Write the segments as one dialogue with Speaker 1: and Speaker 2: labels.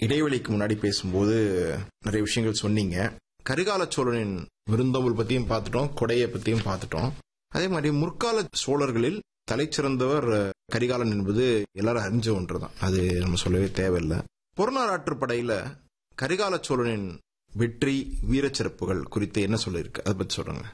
Speaker 1: இடைவெளிக்கு முன்னாடி பேசும்போது நிறைய விஷயங்கள் சொன்னீங்க கரிகால சோழனின் விருந்தோம்பல் பத்தியும் பார்த்துட்டோம் கொடையை பத்தியும் பார்த்துட்டோம் அதே மாதிரி முற்கால சோழர்களில் தலைச்சிறந்தவர் அஹ், கரிகாலன் என்பது எல்லாரும் அறிஞ்ச ஒன்றுதான் அது நம்ம சொல்லவே தேவையில்லை பொருளாராற்று படையில கரிகால சோழனின் வெற்றி வீரச்சிறப்புகள் குறித்து என்ன சொல்லியிருக்கு அதை பத்தி சொல்லுங்க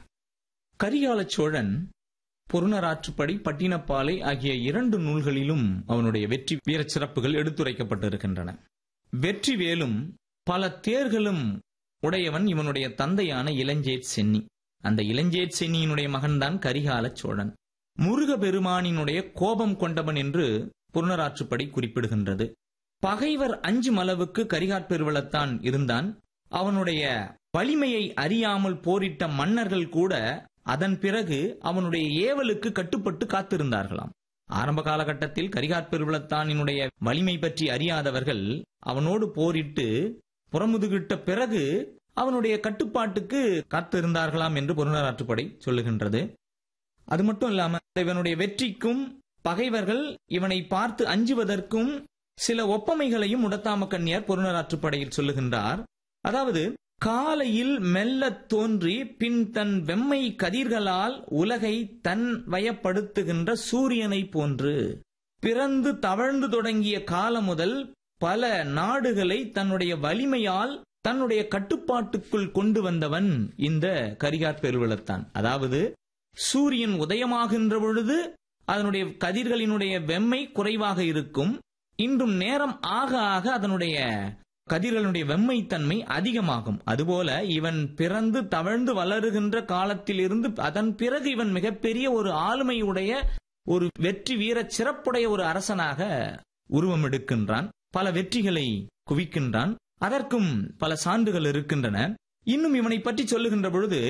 Speaker 2: கரிகால சோழன் பொருணராற்றுப்படை பட்டினப்பாலை ஆகிய இரண்டு நூல்களிலும் அவனுடைய வெற்றி வீரச் சிறப்புகள் எடுத்துரைக்கப்பட்டிருக்கின்றன வெற்றி வேலும் பல தேர்களும் உடையவன் இவனுடைய தந்தையான இளஞ்சேட் சென்னி அந்த இளஞ்சேட் சென்னியினுடைய மகன்தான் கரிகால சோழன் முருக பெருமானினுடைய கோபம் கொண்டவன் என்று புறநராற்றுப்படை குறிப்பிடுகின்றது பகைவர் அஞ்சும் அளவுக்கு கரிகாற்பெருவளத்தான் இருந்தான் அவனுடைய வலிமையை அறியாமல் போரிட்ட மன்னர்கள் கூட அதன் பிறகு அவனுடைய ஏவலுக்கு கட்டுப்பட்டு காத்திருந்தார்களாம் ஆரம்ப காலகட்டத்தில் கரிகாற்பெருவளத்தானினுடைய வலிமை பற்றி அறியாதவர்கள் அவனோடு போரிட்டு புறமுதுகிட்ட பிறகு அவனுடைய கட்டுப்பாட்டுக்கு காத்திருந்தார்களாம் என்று பொருளாற்றுப்படை சொல்லுகின்றது அது மட்டும் இல்லாம இவனுடைய வெற்றிக்கும் பகைவர்கள் இவனை பார்த்து அஞ்சுவதற்கும் சில ஒப்பமைகளையும் உடத்தாம கண்ணியார் பொருணராற்றுப்படையில் சொல்லுகின்றார் அதாவது காலையில் மெல்லத் தோன்றி பின் தன் வெம்மை கதிர்களால் உலகை தன் வயப்படுத்துகின்ற சூரியனை போன்று பிறந்து தவழ்ந்து தொடங்கிய காலம் முதல் பல நாடுகளை தன்னுடைய வலிமையால் தன்னுடைய கட்டுப்பாட்டுக்குள் கொண்டு வந்தவன் இந்த கரிகார் பெருவளத்தான் அதாவது சூரியன் உதயமாகின்ற பொழுது அதனுடைய கதிர்களினுடைய வெம்மை குறைவாக இருக்கும் இன்றும் நேரம் ஆக ஆக அதனுடைய கதிர்களுடைய வெம்மைத்தன்மை அதிகமாகும் அதுபோல இவன் பிறந்து தவழ்ந்து வளருகின்ற காலத்திலிருந்து அதன் பிறகு இவன் மிகப்பெரிய ஒரு ஆளுமையுடைய ஒரு வெற்றி வீர சிறப்புடைய ஒரு அரசனாக உருவம் எடுக்கின்றான் பல வெற்றிகளை குவிக்கின்றான் அதற்கும் பல சான்றுகள் இருக்கின்றன இன்னும் இவனை பற்றி சொல்லுகின்ற பொழுது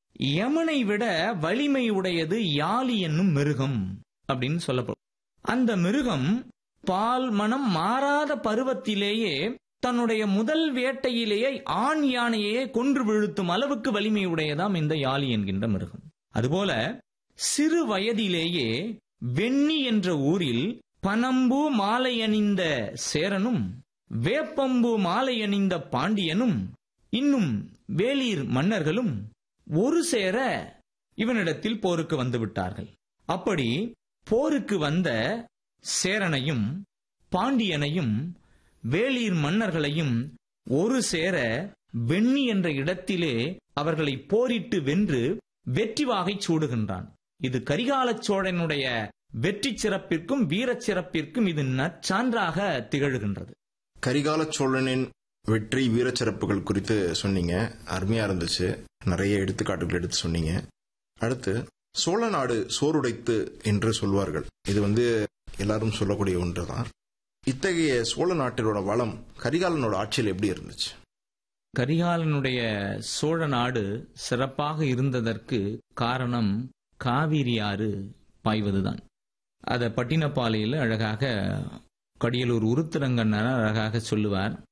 Speaker 2: யமனை விட வலிமை உடையது யாழி என்னும் மிருகம் அப்படின்னு சொல்லப்படும் அந்த மிருகம் பால் மனம் மாறாத பருவத்திலேயே தன்னுடைய முதல் வேட்டையிலேயே ஆண் யானையை கொன்று வீழ்த்தும் அளவுக்கு வலிமை உடையதாம் இந்த யாழி என்கின்ற மிருகம் அதுபோல சிறு வயதிலேயே வெண்ணி என்ற ஊரில் பனம்பூ மாலை அணிந்த சேரனும் வேப்பம்பூ மாலை அணிந்த பாண்டியனும் இன்னும் வேலீர் மன்னர்களும் ஒரு சேர இவனிடத்தில் போருக்கு வந்து விட்டார்கள் அப்படி போருக்கு வந்த சேரனையும் பாண்டியனையும் வேலீர் மன்னர்களையும் ஒரு சேர வெண்ணி என்ற இடத்திலே அவர்களை போரிட்டு வென்று வெற்றி வாகை சூடுகின்றான் இது கரிகால சோழனுடைய வெற்றி சிறப்பிற்கும் வீரச் சிறப்பிற்கும் இது நற்சான்றாக திகழ்கின்றது
Speaker 1: கரிகால சோழனின் வெற்றி வீரச்சிறப்புகள் குறித்து சொன்னீங்க அருமையா இருந்துச்சு நிறைய எடுத்துக்காட்டுகள் எடுத்து சொன்னீங்க அடுத்து சோழ நாடு சோறுடைத்து என்று சொல்வார்கள் இது வந்து எல்லாரும் சொல்லக்கூடிய ஒன்றுதான் இத்தகைய சோழ நாட்டினோட வளம் கரிகாலனோட ஆட்சியில் எப்படி இருந்துச்சு
Speaker 2: கரிகாலனுடைய சோழ நாடு சிறப்பாக இருந்ததற்கு காரணம் காவிரி ஆறு பாய்வதுதான் அதை பட்டினப்பாலையில் அழகாக கடியலூர் உருத்திரங்கண்ணர் அழகாக சொல்லுவார்